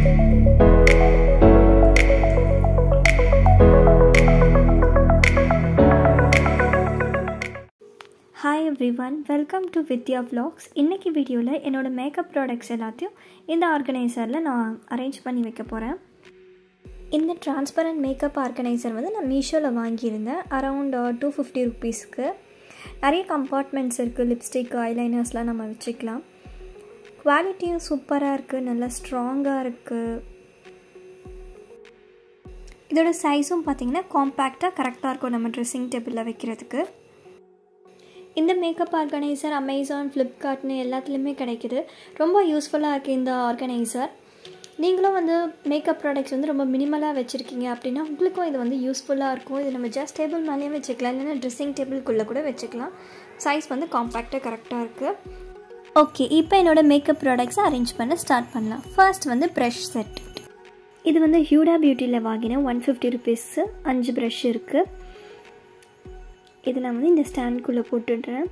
hi everyone welcome to Vidya vlogs இன்றைக்கி வீடியோவில் என்னோடய மேக்கப் ப்ராடக்ட்ஸ் எல்லாத்தையும் இந்த ஆர்கனைசரில் நான் அரேஞ்ச் பண்ணி வைக்க போகிறேன் இந்த டிரான்ஸ்பரண்ட் மேக்கப் ஆர்கனைசர் வந்து நான் மீஷோவில் வாங்கியிருந்தேன் அரவுண்ட் டூ ஃபிஃப்டி ருபீஸ்க்கு நிறைய கம்பார்ட்மெண்ட்ஸ் இருக்குது லிப்ஸ்டிக் ஐலைனர்ஸ்லாம் நம்ம வச்சுக்கலாம் குவாலிட்டியும் சூப்பராக இருக்குது நல்லா ஸ்ட்ராங்காக இருக்குது இதோட சைஸும் பார்த்திங்கன்னா காம்பேக்டாக கரெக்டாக இருக்கும் நம்ம ட்ரெஸ்ஸிங் டேபிளில் வைக்கிறதுக்கு இந்த மேக்கப் ஆர்கனைசர் அமேசான் ஃப்ளிப்கார்ட்னு எல்லாத்துலேயுமே கிடைக்குது ரொம்ப யூஸ்ஃபுல்லாக இருக்குது இந்த ஆர்கனைசர் நீங்களும் வந்து மேக்கப் ப்ராடக்ட்ஸ் வந்து ரொம்ப மினிமலாக வச்சுருக்கீங்க அப்படின்னா உங்களுக்கும் இது வந்து யூஸ்ஃபுல்லாக இருக்கும் இது நம்ம ஜஸ்ட் டேபிள் மேலேயும் வச்சுக்கலாம் இல்லைன்னா ட்ரெஸ்ஸிங் டேபிள்குள்ளே கூட வச்சுக்கலாம் சைஸ் வந்து காம்பேக்டாக கரெக்டாக இருக்குது ஓகே இப்போ என்னோடய மேக்கப் ப்ராடக்ட்ஸை அரேஞ்ச் பண்ண ஸ்டார்ட் பண்ணலாம் ஃபர்ஸ்ட் வந்து ப்ரஷ் செட் இது வந்து ஹியூடா பியூட்டியில் வாங்கினேன் ஒன் ஃபிஃப்டி ருபீஸு அஞ்சு ப்ரஷ் இருக்குது இதை நான் வந்து இந்த ஸ்டாண்ட்குள்ளே போட்டுடுறேன்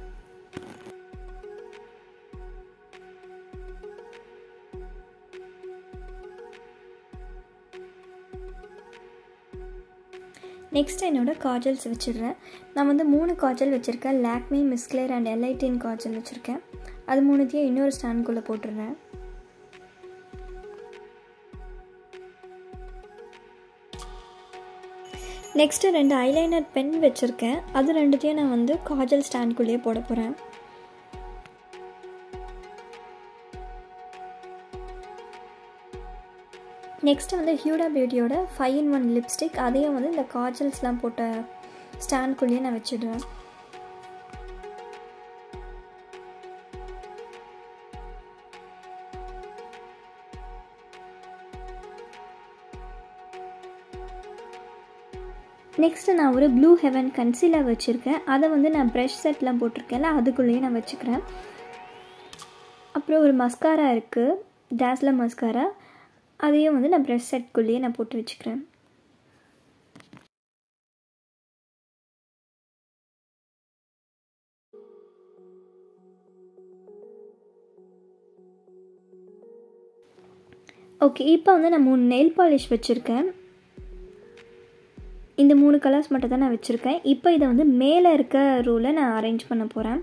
நெக்ஸ்ட் என்னோடய காஜல்ஸ் வச்சிடுறேன் நான் வந்து மூணு காஜல் வச்சுருக்கேன் லாக்மி மிஸ்க்லேர் அண்ட் எல்ஐடின் காஜல் வச்சுருக்கேன் அது மூணுத்தையும் இன்னொரு ஸ்டாண்ட்குள்ளே போட்டுடுறேன் நெக்ஸ்ட்டு ரெண்டு ஐலைனர் பென் வச்சுருக்கேன் அது ரெண்டுத்தையும் நான் வந்து காஜல் ஸ்டாண்ட்குள்ளேயே போட போகிறேன் நெக்ஸ்ட்டு வந்து ஹியூடா பியூட்டியோட ஃபைவ் இன் ஒன் லிப்ஸ்டிக் அதையும் வந்து இந்த காஜல்ஸ்லாம் போட்ட ஸ்டாண்ட்குள்ளேயே நான் வச்சுடுவேன் நெக்ஸ்ட்டு நான் ஒரு ப்ளூ ஹெவன் கன்சீலர் வச்சுருக்கேன் அதை வந்து நான் ப்ரஷ் செட்லாம் போட்டிருக்கேன்ல அதுக்குள்ளேயே நான் வச்சுக்கிறேன் அப்புறம் ஒரு மஸ்காரா இருக்குது டேஸ்லர் மஸ்காரா அதையும் வந்து நான் ப்ரஷ் செட்குள்ளேயே நான் போட்டு வச்சுக்கிறேன் ஓகே இப்போ வந்து நான் மூணு நெயில் பாலிஷ் வச்சுருக்கேன் இந்த மூணு கலர்ஸ் மட்டும் தான் நான் வச்சுருக்கேன் இப்போ இதை வந்து மேலே இருக்க ரூலை நான் அரேஞ்ச் பண்ண போகிறேன்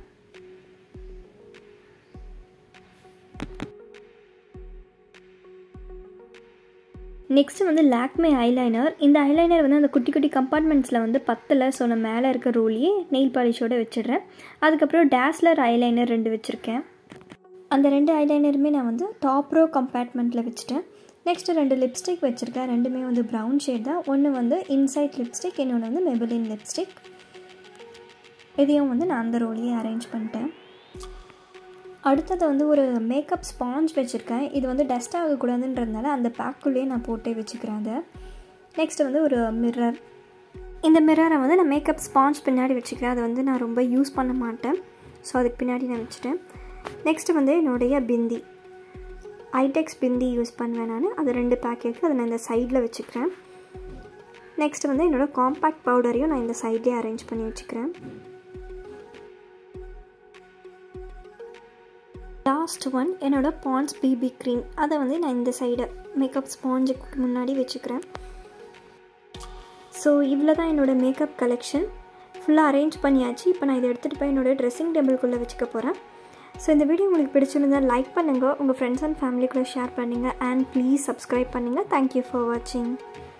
நெக்ஸ்ட்டு வந்து லாக்மே ஐலைனர் இந்த ஐலைனர் வந்து அந்த குட்டி குட்டி கம்பார்ட்மெண்ட்ஸில் வந்து பத்தில் ஸோ நான் மேலே இருக்க ரூலையே நெயில் பாலிஷோடு வச்சிடுறேன் அதுக்கப்புறம் டேஸ்லர் ஐலைனர் ரெண்டு வச்சுருக்கேன் அந்த ரெண்டு ஐலைனருமே நான் வந்து டாப் ரோ கம்பார்ட்மெண்ட்டில் வச்சுட்டேன் நெக்ஸ்ட்டு ரெண்டு லிப்ஸ்டிக் வச்சுருக்கேன் ரெண்டுமே வந்து ப்ரௌன் ஷேட் தான் ஒன்று வந்து இன்சைட் லிப்ஸ்டிக் இன்னொன்று வந்து மெபிலின் லிப்ஸ்டிக் இதையும் வந்து நான் அந்த ரோலையே அரேஞ்ச் பண்ணிட்டேன் அடுத்தது வந்து ஒரு மேக்கப் ஸ்பாஞ்ச் வச்சுருக்கேன் இது வந்து டஸ்ட் ஆகக்கூடாதுன்றதுனால அந்த பேக்குள்ளேயே நான் போட்டே வச்சுக்கிறேன் அதை நெக்ஸ்ட்டு வந்து ஒரு மிரர் இந்த மிரரை வந்து நான் மேக்கப் ஸ்பாஞ்ச் பின்னாடி வச்சுக்கிறேன் அதை வந்து நான் ரொம்ப யூஸ் பண்ண மாட்டேன் ஸோ அதுக்கு பின்னாடி நான் வச்சுட்டேன் நெக்ஸ்ட்டு வந்து என்னுடைய பிந்தி ஐடெக்ஸ் பிந்தி யூஸ் பண்ணுவேன் நான் அது ரெண்டு பேக்கெட்டு அதை நான் இந்த சைடில் வச்சுக்கிறேன் நெக்ஸ்ட் வந்து என்னோடய காம்பேக்ட் பவுடரையும் நான் இந்த சைட்லேயே அரேஞ்ச் பண்ணி வச்சுக்கிறேன் லாஸ்ட் ஒன் என்னோடய பான்ஸ் பிபி க்ரீம் அதை வந்து நான் இந்த சைடு மேக்கப் ஸ்பாஞ்சுக்கு முன்னாடி வச்சுக்கிறேன் ஸோ இவ்வளோ தான் என்னோடய மேக்கப் கலெக்ஷன் ஃபுல்லாக அரேஞ்ச் பண்ணியாச்சு இப்போ நான் இதை எடுத்துகிட்டு போய் என்னோடய ட்ரெஸ்ஸிங் டேபிள்குள்ளே வச்சுக்க போகிறேன் ஸோ இந்த வீடியோ உங்களுக்கு பிடிச்சிருந்தால் லைக் பண்ணுங்கள் உங்கள் ஃப்ரெண்ட்ஸ் அண்ட் ஃபேமிலி கூட ஷேர் பண்ணுங்கள் அண்ட் ப்ளீஸ் சப்ஸ்கிரைப் பண்ணுங்கள் தேங்க்யூ ஃபார் வாட்சிங்